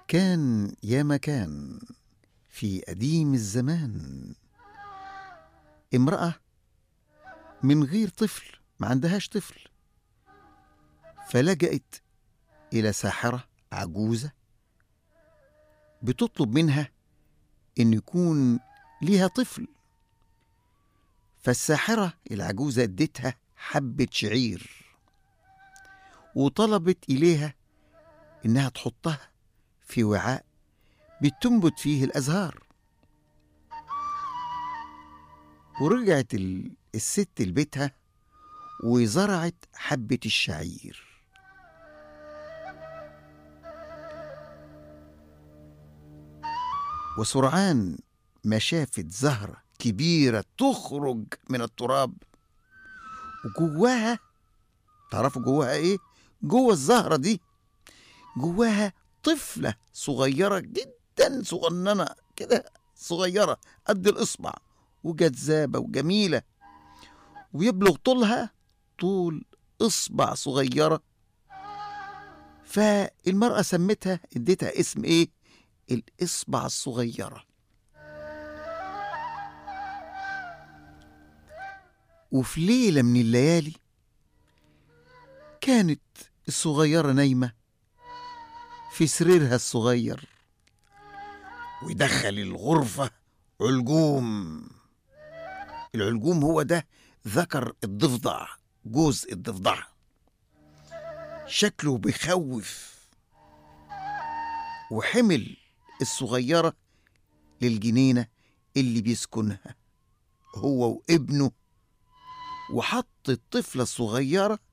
كان يا مكان في قديم الزمان امرأة من غير طفل ما عندهاش طفل فلجأت إلى ساحرة عجوزة بتطلب منها إن يكون ليها طفل فالساحرة العجوزة ادتها حبة شعير وطلبت إليها إنها تحطها في وعاء بتنبت فيه الأزهار ورجعت ال- الست لبيتها وزرعت حبة الشعير وسرعان ما شافت زهرة كبيرة تخرج من التراب وجواها تعرفوا جواها ايه؟ جوا الزهرة دي جواها طفلة صغيرة جدا صغننة كده صغيرة قد الإصبع وجذابة وجميلة ويبلغ طولها طول إصبع صغيرة فالمرأة سمتها اديتها اسم ايه؟ الإصبع الصغيرة وفي ليلة من الليالي كانت الصغيرة نايمة في سريرها الصغير ويدخل الغرفة علجوم العلجوم هو ده ذكر الضفدع جوز الضفدع شكله بيخوف وحمل الصغيرة للجنينة اللي بيسكنها هو وابنه وحط الطفلة الصغيرة